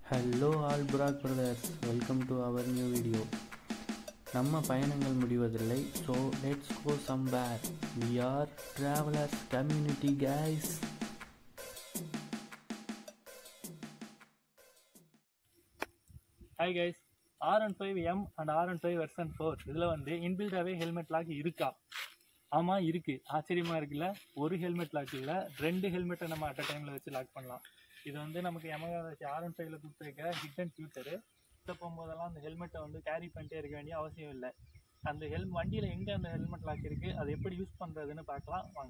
hello all புராக் brothers welcome to our new video நம்ம பயணங்கள் முடிவதில்லை so let's go somewhere we are travellers community guys hi guys R one five M and R one five version four இதில் வந்து இன்பில்டாகவே helmet lock இருக்கா ஆமாம் இருக்குது ஆச்சரியமாக இருக்குல்ல ஒரு ஹெல்மெட் லாக் இல்லை ரெண்டு ஹெல்மெட்டை நம்ம அட் அ டைமில் வச்சு லாக் பண்ணலாம் இது வந்து நமக்கு எமகா வச்சு ஆர் ஒன் ஃபைவ்ல கொடுத்துருக்க ஹிடன் ஃபியூச்சரு சுத்த போகும்போதெல்லாம் அந்த ஹெல்மெட்டை வந்து கேரி பண்ணிட்டே இருக்க வேண்டிய அவசியம் இல்லை அந்த ஹெல் வண்டியில் எங்கே அந்த ஹெல்மெட் லாக் இருக்குது அதை எப்படி யூஸ் பண்ணுறதுன்னு பார்க்கலாம் வாங்க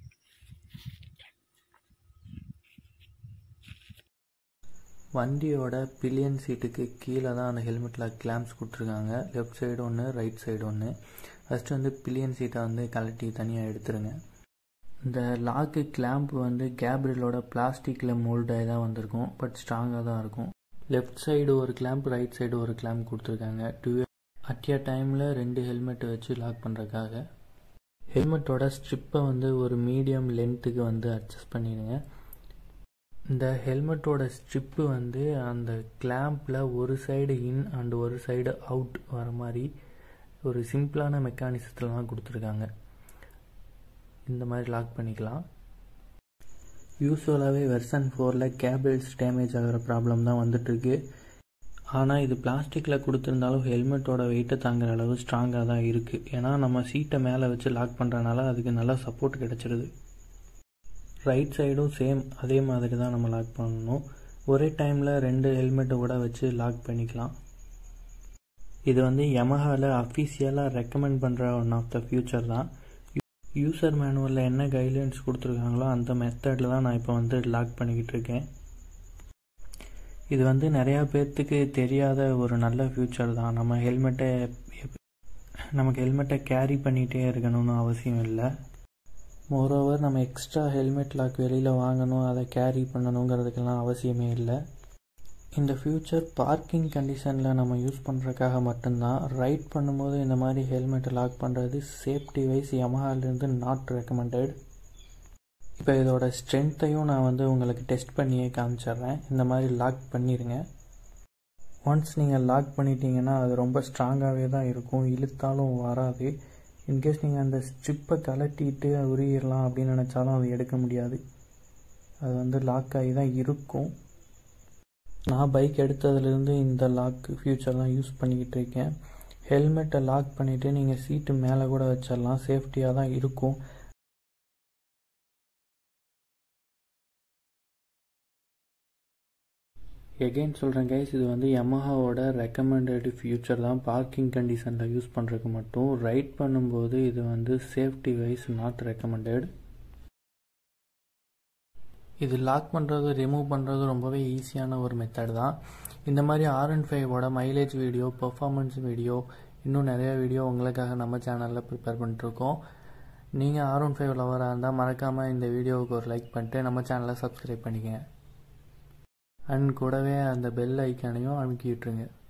வண்டியோட பில்லியன் சீட்டுக்கு கீழே தான் அந்த ஹெல்மெட்டில் கிளாம்ப்ஸ் கொடுத்துருக்காங்க லெஃப்ட் சைடு ஒன்று ரைட் சைடு ஒன்று ஃபஸ்ட்டு வந்து பில்லியன் சீட்டை வந்து கழட்டி தனியாக எடுத்துருங்க இந்த லாக்கு கிளாம்ப் வந்து கேப்ரிலோட பிளாஸ்டிக்கில் மோல்டாகி தான் வந்திருக்கும் பட் ஸ்ட்ராங்காக தான் இருக்கும் லெஃப்ட் சைடு ஒரு கிளாம்ப் ரைட் சைடு ஒரு கிளாம்ப் கொடுத்துருக்காங்க டூ அட் எ டைமில் ரெண்டு ஹெல்மெட்டை வச்சு லாக் பண்ணுறதுக்காக ஹெல்மெட்டோட ஸ்ட்ரிப்பை வந்து ஒரு மீடியம் லென்த்துக்கு வந்து அட்ஜஸ்ட் பண்ணிடுங்க இந்த ஹெல்மெட்டோட ஸ்ட்ரிப்பு வந்து அந்த கிளாம்பில் ஒரு சைடு இன் அண்ட் ஒரு சைடு அவுட் வர மாதிரி ஒரு சிம்பிளான மெக்கானிசத்தில் தான் கொடுத்துருக்காங்க இந்த மாதிரி லாக் பண்ணிக்கலாம் யூஸ்வலாகவே வெர்சன் ஃபோரில் கேபிள்ஸ் டேமேஜ் ஆகிற ப்ராப்ளம் தான் வந்துட்டுருக்கு ஆனால் இது பிளாஸ்டிக்கில் கொடுத்துருந்தாலும் ஹெல்மெட்டோட வெயிட்டை தாங்குற அளவு ஸ்ட்ராங்காக தான் இருக்குது ஏன்னா நம்ம சீட்டை மேலே வச்சு லாக் பண்ணுறனால அதுக்கு நல்லா சப்போர்ட் கிடச்சிருது ரைட் சைடும் சேம் அதே மாதிரி தான் நம்ம லாக் பண்ணணும் ஒரே டைமில் ரெண்டு ஹெல்மெட்டை கூட வச்சு லாக் பண்ணிக்கலாம் இது வந்து யமஹாவில் அஃபீஷியலாக ரெக்கமெண்ட் பண்ணுற ஒன் ஆஃப் த ஃபியூச்சர் தான் யூசர் மேனுவலில் என்ன கைட்லைன்ஸ் கொடுத்துருக்காங்களோ அந்த மெத்தடில் தான் நான் இப்போ வந்து லாக் பண்ணிக்கிட்டு இருக்கேன் இது வந்து நிறையா பேர்த்துக்கு தெரியாத ஒரு நல்ல ஃபியூச்சர் தான் நம்ம ஹெல்மெட்டை நமக்கு ஹெல்மெட்டை கேரி பண்ணிகிட்டே இருக்கணும்னு அவசியம் இல்லை மோரோவர் நம்ம எக்ஸ்ட்ரா ஹெல்மெட் லாக் வெளியில் வாங்கணும் அதை கேரி பண்ணணுங்கிறதுக்கெல்லாம் அவசியமே இல்லை இந்த ஃப்யூச்சர் பார்க்கிங் கண்டிஷனில் நம்ம யூஸ் பண்ணுறதுக்காக மட்டும்தான் ரைட் பண்ணும்போது இந்த மாதிரி ஹெல்மெட்டை லாக் பண்ணுறது சேஃப்டி வைஸ் யமஹாலேருந்து நாட் ரெக்கமெண்டட் இப்போ இதோட ஸ்ட்ரென்த்தையும் நான் வந்து உங்களுக்கு டெஸ்ட் பண்ணியே காமிச்சிட்றேன் இந்த மாதிரி லாக் பண்ணிடுங்க ஒன்ஸ் நீங்கள் லாக் பண்ணிட்டீங்கன்னா அது ரொம்ப ஸ்ட்ராங்காகவே தான் இருக்கும் இழுத்தாலும் வராது இன்கேஸ் நீங்கள் அந்த ஸ்ட்ரிப்பை கலட்டிட்டு உருகிடலாம் அப்படின்னு நினச்சாலும் அது எடுக்க முடியாது அது வந்து லாக் ஆகி தான் இருக்கும் நான் பைக் எடுத்ததுலேருந்து இந்த லாக் ஃபியூச்சர் தான் யூஸ் பண்ணிக்கிட்டு இருக்கேன் ஹெல்மெட்டை லாக் பண்ணிவிட்டு நீங்கள் சீட்டு மேலே கூட வச்சிடலாம் சேஃப்டியாக தான் இருக்கும் எகெயின் சொல்கிறேன் கைஸ் இது வந்து யமஹாவோட ரெக்கமெண்டட் ஃபியூச்சர் தான் பார்க்கிங் கண்டிஷனில் யூஸ் பண்ணுறதுக்கு மட்டும் ரைட் பண்ணும்போது இது வந்து சேஃப்டி வைஸ் நாட் ரெக்கமெண்டட் இது லாக் பண்ணுறது ரிமூவ் பண்ணுறது ரொம்பவே ஈஸியான ஒரு மெத்தட் தான் இந்த மாதிரி ஆர் அண்ட் ஃபைவோட மைலேஜ் வீடியோ பர்ஃபார்மன்ஸ் வீடியோ இன்னும் நிறைய வீடியோ உங்களுக்காக நம்ம சேனலில் ப்ரிப்பேர் பண்ணிட்டுருக்கோம் நீங்கள் ஆர் ஒன் ஃபைவ் லவராக இருந்தால் மறக்காமல் இந்த வீடியோவுக்கு ஒரு லைக் பண்ணிட்டு நம்ம சேனலை சப்ஸ்கிரைப் பண்ணிக்கங்க அண்ட் கூடவே அந்த பெல் ஐக்கானையும் அமுக்கி விட்டுருங்க